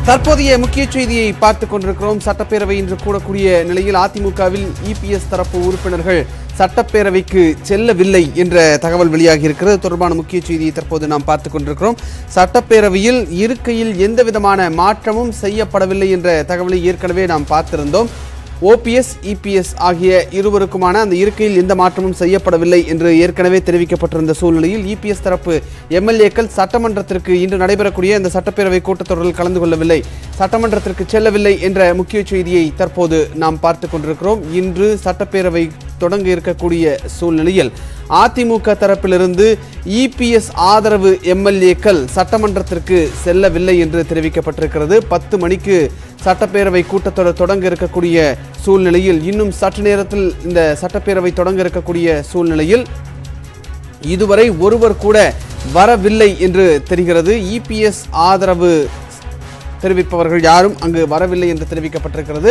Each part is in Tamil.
தற்போதைய முக்கிய செய்தியை பார்த்துக் கொண்டிருக்கிறோம் சட்டப்பேரவை இன்று கூடக்கூடிய நிலையில் அதிமுகவில் இபிஎஸ் தரப்பு உறுப்பினர்கள் சட்டப்பேரவைக்கு செல்லவில்லை என்ற தகவல் வெளியாகி இருக்கிறது தொடர்பான முக்கிய செய்தியை தற்போது நாம் பார்த்துக் கொண்டிருக்கிறோம் சட்டப்பேரவையில் இருக்கையில் எந்த விதமான மாற்றமும் செய்யப்படவில்லை என்ற தகவலை ஏற்கனவே நாம் பார்த்திருந்தோம் ஓபிஎஸ் இபிஎஸ் ஆகிய இருவருக்குமான அந்த இருக்கையில் எந்த மாற்றமும் செய்யப்படவில்லை என்று ஏற்கனவே தெரிவிக்கப்பட்டிருந்த சூழ்நிலையில் இபிஎஸ் தரப்பு எம்எல்ஏக்கள் சட்டமன்றத்திற்கு இன்று நடைபெறக்கூடிய இந்த சட்டப்பேரவை கூட்டத்தொடரில் கலந்து கொள்ளவில்லை சட்டமன்றத்திற்கு செல்லவில்லை என்ற முக்கிய செய்தியை தற்போது நாம் பார்த்து கொண்டிருக்கிறோம் இன்று சட்டப்பேரவை தொடங்க இருக்கக்கூடிய சூழ்நிலையில் அதிமுக தரப்பிலிருந்து இபிஎஸ் ஆதரவு எம்எல்ஏக்கள் சட்டமன்றத்திற்கு செல்லவில்லை என்று தெரிவிக்கப்பட்டிருக்கிறது பத்து மணிக்கு சட்டப்பேரவை கூட்டத்தொடர் தொடங்க இருக்கக்கூடிய சூழ்நிலையில் இன்னும் சற்று நேரத்தில் இந்த சட்டப்பேரவை தொடங்க இருக்கக்கூடிய சூழ்நிலையில் இதுவரை ஒருவர் கூட வரவில்லை என்று தெரிகிறது இபிஎஸ் ஆதரவு தெரிவிப்பவர்கள் யாரும் அங்கு வரவில்லை என்று தெரிவிக்கப்பட்டிருக்கிறது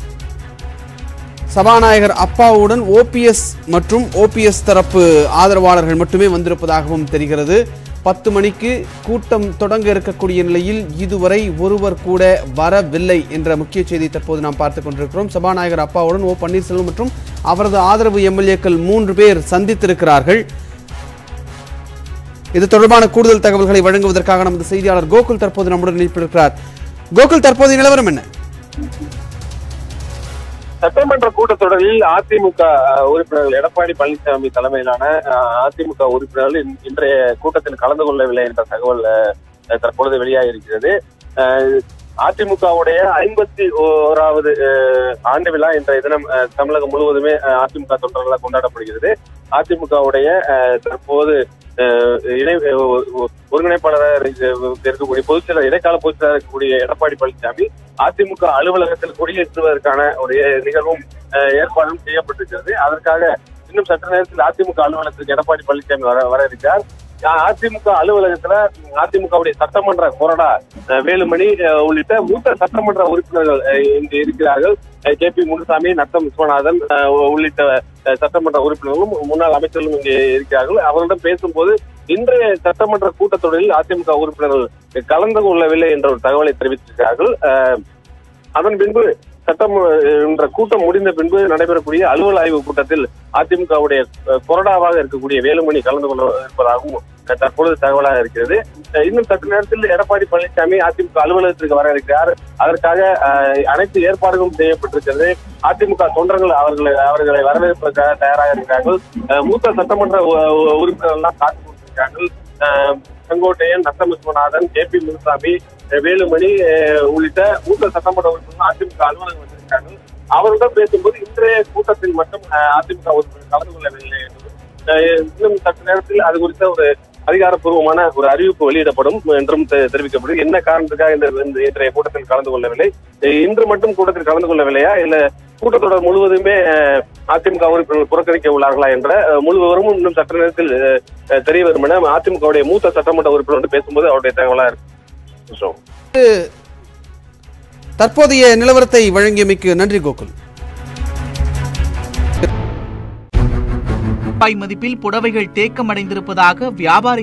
சபாநாயகர் அப்பாவுடன் ஓபிஎஸ் மற்றும் ஓபிஎஸ் தரப்பு ஆதரவாளர்கள் மட்டுமே வந்திருப்பதாகவும் தெரிகிறது பத்து மணிக்கு கூட்டம் தொடங்க இருக்கக்கூடிய நிலையில் இதுவரை ஒருவர் கூட வரவில்லை என்ற முக்கிய செய்தி தற்போது நாம் பார்த்துக் கொண்டிருக்கிறோம் சபாநாயகர் அப்பாவுடன் ஓ பன்னீர்செல்வம் மற்றும் அவரது ஆதரவு எம்எல்ஏக்கள் மூன்று பேர் சந்தித்திருக்கிறார்கள் இது தொடர்பான கூடுதல் தகவல்களை வழங்குவதற்காக நமது செய்தியாளர் கோகுல் தற்போது நம்முடன் இணைப்பிருக்கிறார் கோகுல் தற்போதைய நிலவரம் என்ன சட்டமன்ற கூட்டத்தொடரில் அதிமுக அஹ், உறுப்பினர்கள் எடப்பாடி பழனிசாமி தலைமையிலான அஹ், அதிமுக உறுப்பினர்கள் இன்- இன்றைய கூட்டத்தில் கலந்து கொள்ளவில்லை என்ற தகவல் அஹ், தற்பொழுது வெளியாகி இருக்கிறது அஹ், அதிமுகவுடைய ஐம்பத்தி ஓராவது அஹ், ஆண்டு விழா இன்றைய தினம் அஹ், தமிழகம் முழுவதுமே அஹ், அதிமுக தொண்டர்களால் கொண்டாடப்படுகிறது அதிமுகவுடைய அஹ், தற்போது அஹ், இணை ஒ- ஒ- ஒருங்கிணைப்பாளராக இருக்க- இருக்கக்கூடிய பொதுச்செயலர் இடைக்கால பொதுச்செயலர் இருக்கக்கூடிய எடப்பாடி பழனிசாமி அதிமுக அலுவலகத்தில் கொடியேற்றுவதற்கான ஒரு ஏ- நிகழ்வும் அஹ், ஏற்பாடும் செய்யப்பட்டிருக்கிறது அதற்காக இன்னும் சற்று நேரத்தில் அதிமுக அலுவலகத்துக்கு எடப்பாடி பழனிசாமி வர வர இருக்கிறார் அஹ், அதிமுக அலுவலகத்துல அதிமுகவுடைய சட்டமன்ற கொறடா அஹ், வேலுமணி அஹ், உள்ளிட்ட மூத்த சட்டமன்ற உறுப்பினர்கள் அஹ், இங்கு இருக்கிறார்கள் கே பி முனுசாமி நத்தம் விஸ்வநாதன் அஹ், உள்ளிட்ட அஹ், சட்டமன்ற உறுப்பினர்களும் முன்னாள் அமைச்சர்களும் இங்கே இருக்கிறார்கள் அவர்களிடம் பேசும்போது இன்றைய சட்டமன்ற கூட்டத்தொடரில் அதிமுக உறுப்பினர்கள் கலந்து கொள்ளவில்லை என்ற ஒரு தகவலை தெரிவித்திருக்கிறார்கள் அஹ், அதன் பின்பு சட்டம் என்ற கூட்டம் முடிந்த பின்பு நடைபெறக்கூடிய அலுவல் ஆய்வு கூட்டத்தில் அதிமுகவுடைய அஹ், கொறடாவாக இருக்கக்கூடிய வேலுமணி கலந்து கொள்ள இருப்பதாகவும் அஹ், தற்பொழுது தகவலாக இருக்கிறது அஹ், இன்னும் சற்று நேரத்தில் எடப்பாடி பழனிசாமி அதிமுக அலுவலகத்திற்கு வர இருக்கிறார் அதற்காக அஹ், அனைத்து ஏற்பாடுகளும் செய்யப்பட்டிருக்கிறது அதிமுக தொண்டர்கள் அவர்களை அவர்களை வரவேற்பதற்காக தயாராக இருக்கிறார்கள் அஹ், மூத்த சட்டமன்ற உ- உ- உறுப்பினர்கள் எல்லாம் காத்து கொண்டிருக்கிறார்கள் அஹ், செங்கோட்டையன் நத்தம் விஸ்வநாதன் கே பி முனுசாமி அஹ், வேலுமணி அஹ், உள்ளிட்ட மூத்த சட்டமன்ற உறுப்பினர்கள் அதிமுக அலுவலகம் வந்திருக்கிறார்கள் அவர்களிடம் பேசும்போது இன்றைய கூட்டத்தில் மட்டும் அஹ், அதிமுக உறுப்பினர் கலந்து கொள்ளவில்லை என்றும் அஹ், இன்னும் சற்று நேரத்தில் அது குறித்த ஒரு அதிகாரப்பூர்வமான ஒரு அறிவிப்பு வெளியிடப்படும் என்றும் தெ- தெரிவிக்கப்படும் என்ன காரணத்துக்காக இந்த இந்த இன்றைய கூட்டத்தில் கலந்து கொள்ளவில்லை அஹ், இன்று மட்டும் கூட்டத்தில் கலந்து கொள்ளவில்லையா இல்ல கூட்டத்தொடர் முழுவதுமே அஹ், அதிமுக உறுப்பினர்கள் புறக்கணிக்க உள்ளார்களா என்ற அஹ், முழு விவரமும் இன்னும் சற்று நேரத்தில் அஹ், அஹ், தெரிய வரும் என அதிமுகவுடைய மூத்த சட்டமன்ற உறுப்பினர் வந்து பேசும்போது அவருடைய தகவலா இருக்கு தற்போதைய நிலவரத்தை வழங்கியமைக்கு நன்றி கோகுல் ரூபாய் மதிப்பில் புடவைகள் தேக்கமடைந்திருப்பதாக வியாபாரி